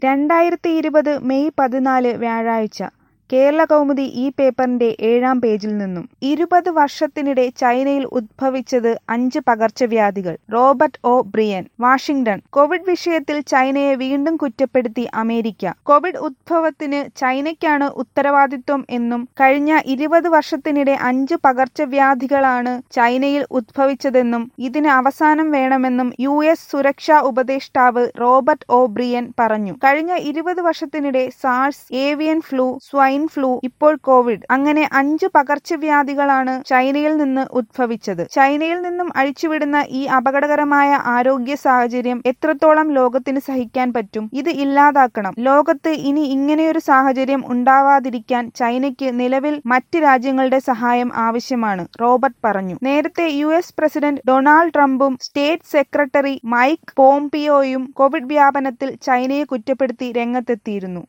രണ്ടായിരത്തി ഇരുപത് മെയ് പതിനാല് വ്യാഴാഴ്ച കേരളകൗമുദി ഈ പേപ്പറിന്റെ ഏഴാം പേജിൽ നിന്നും ഇരുപത് വർഷത്തിനിടെ ചൈനയിൽ ഉദ്ഭവിച്ചത് അഞ്ച് പകർച്ചവ്യാധികൾ Robert O Brien Washington Covid വിഷയത്തിൽ ചൈനയെ വീണ്ടും കുറ്റപ്പെടുത്തി അമേരിക്ക കോവിഡ് ഉദ്ഭവത്തിന് ചൈനയ്ക്കാണ് ഉത്തരവാദിത്വം എന്നും കഴിഞ്ഞ ഇരുപത് വർഷത്തിനിടെ അഞ്ച് പകർച്ചവ്യാധികളാണ് ചൈനയിൽ ഉദ്ഭവിച്ചതെന്നും ഇതിന് അവസാനം വേണമെന്നും യു എസ് സുരക്ഷാ ഉപദേഷ്ടാവ് റോബർട്ട് ഒ ബ്രിയൻ പറഞ്ഞു കഴിഞ്ഞ ഇരുപത് വർഷത്തിനിടെ SARS avian flu swine flu ഇപ്പോൾ കോവിഡ് അങ്ങനെ അഞ്ച് പകർച്ചവ്യാധികളാണ് ചൈനയിൽ നിന്ന് ഉദ്ഭവിച്ചത് ചൈനയിൽ നിന്നും അഴിച്ചുവിടുന്ന ഈ അപകടകരമായ ആരോഗ്യ സാഹചര്യം എത്രത്തോളം ലോകത്തിന് സഹിക്കാൻ പറ്റും ഇത് ഇല്ലാതാക്കണം ലോകത്ത് ഇനി ഇങ്ങനെയൊരു സാഹചര്യം ഉണ്ടാവാതിരിക്കാൻ ചൈനയ്ക്ക് നിലവിൽ മറ്റ് രാജ്യങ്ങളുടെ സഹായം ആവശ്യമാണ് റോബർട്ട് പറഞ്ഞു നേരത്തെ യു എസ് പ്രസിഡന്റ് ഡൊണാൾഡ് ട്രംപും സ്റ്റേറ്റ് സെക്രട്ടറി മൈക്ക് പോംപിയോയും കോവിഡ് വ്യാപനത്തിൽ ചൈനയെ കുറ്റപ്പെടുത്തി രംഗത്തെത്തിയിരുന്നു